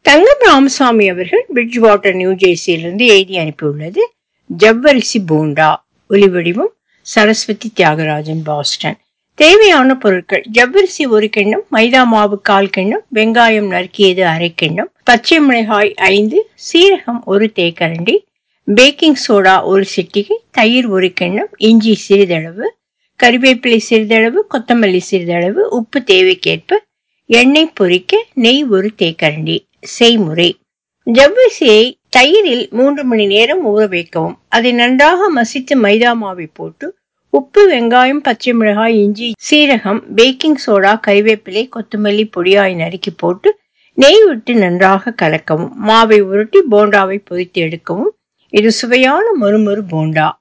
தங்கம் ராமசாமி அவர்கள் bridge water new ஜெர்சியிலிருந்து எழுதி அனுப்பியுள்ளது ஜவ்வரிசி போண்டா ஒலிவடிவம் சரஸ்வதி தியாகராஜன் பாஸ்டன் தேவையான பொருட்கள் ஜவ்வரிசி ஒரு கிண்ணம் மைதா மாவு கால் கிண்ணம் வெங்காயம் நறுக்கியது அரை கிண்ணம் பச்சை மிளகாய் ஐந்து சீரகம் ஒரு தேக்கரண்டி பேக்கிங் சோடா ஒரு சிட்டிகை தயிர் ஒரு கிண்ணம் இஞ்சி சிறிதளவு கறிவேப்பிலை சிறிதளவு கொத்தமல்லி சிறிதளவு உப்பு தேவைக்கேற்ப எண்ணெய் பொரிக்க நெய் ஒரு தேக்கரண்டி செய்முறை ஜவ்வரிசியை தயிரில் மூன்று மணி நேரம் ஊற வைக்கவும் அதை நன்றாக மசித்து மைதா மாவை போட்டு உப்பு வெங்காயம் பச்சை மிளகாய் இஞ்சி சீரகம் பேக்கிங் சோடா கறிவேப்பிலை கொத்தமல்லி பொடியாய் நறுக்கி போட்டு நெய் விட்டு நன்றாக கலக்கவும் மாவை உருட்டி போண்டாவை பொரித்து எடுக்கவும் இது சுவையான மொறுமொறு போண்டா